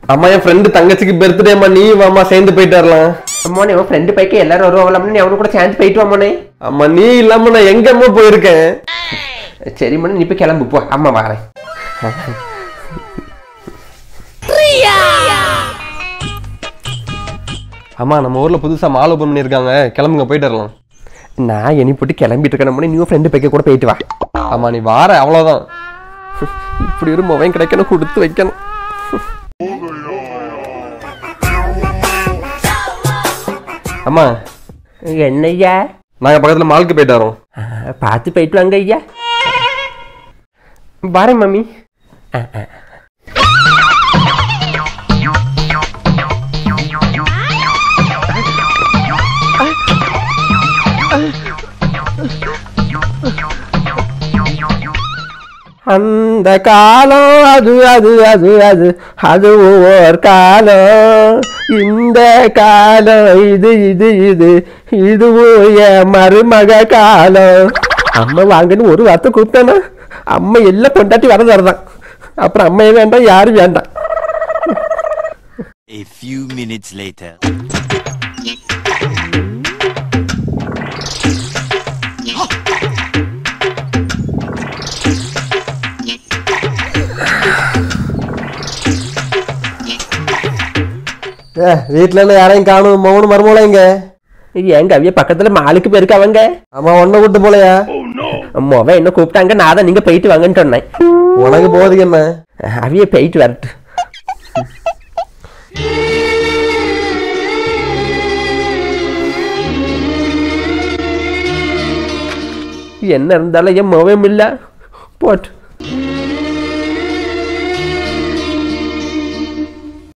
அம்மா என் ஃப்ரெண்டு தங்கச்சிக்கு பர்த்டேம்மா நீ வாம்மா சேர்ந்து போயிட்டு வரலாம் அம்மானே உன் ஃப்ரெண்டு பைக்கு எல்லாரும் வருவாங்களாம்னு நீ அவனு கூட சேர்ந்து போயிட்டு வாமோனே அம்மா நீ இல்லாம நான் எங்கம்மா போயிருக்கேன் சரி மண்ணு நீ போய் கிளம்பு போ அம்மா வரேன் அம்மா நம்ம ஊர்ல புதுசா மால் ஓபன் பண்ணிருக்காங்க கிளம்புங்க போயிட்டு வரலாம் நான் இனி போட்டு கிளம்பிட்டு இருக்கணும் நீ உன் ஃப்ரெண்டு பைக்க கூட போயிட்டு வா ஆமா நீ வார அவ்வளவுதான் இப்படி ஒரு முகம் கிடைக்கணும் கொடுத்து வைக்கணும் அம்மா என்ன ஐயா நாங்க பக்கத்துல மாலுக்கு போயிட்டு வரோம் ஆ, பார்த்து போயிட்டு வாங்க ஐயா வரேன் மம்மி ஆ, ஆ. அந்த காலம் அது அது அது அது அது ஒவ்வொரு காலம் இந்த காலம் இது இது இது இதுவும் என் மருமக காலம் அம்மா வாங்கன்னு ஒரு வார்த்தை கூப்பிட்டானா அம்மா எல்லாம் கொண்டாட்டி வர தரதான் அப்புறம் அம்மையே வேண்டாம் யாரும் வேண்டாம் A few minutes later. ஏ வீட்டுல இருந்து யாரையும் காணும் மௌனு மருமூல இங்க எங்க அவிய பக்கத்துல மாலுக்கு போயிருக்க அவங்க அம்மா ஒன்ன விட்டு போலையா மொவ என்ன கூப்பிட்டாங்க நான் தான் நீங்க போயிட்டு வாங்கன்னு சொன்னேன் உனக்கு போகுதுக்கு என்ன அவிய போயிட்டு வரட்டு என்ன இருந்தாலும் என் முகம் இல்ல போட்டு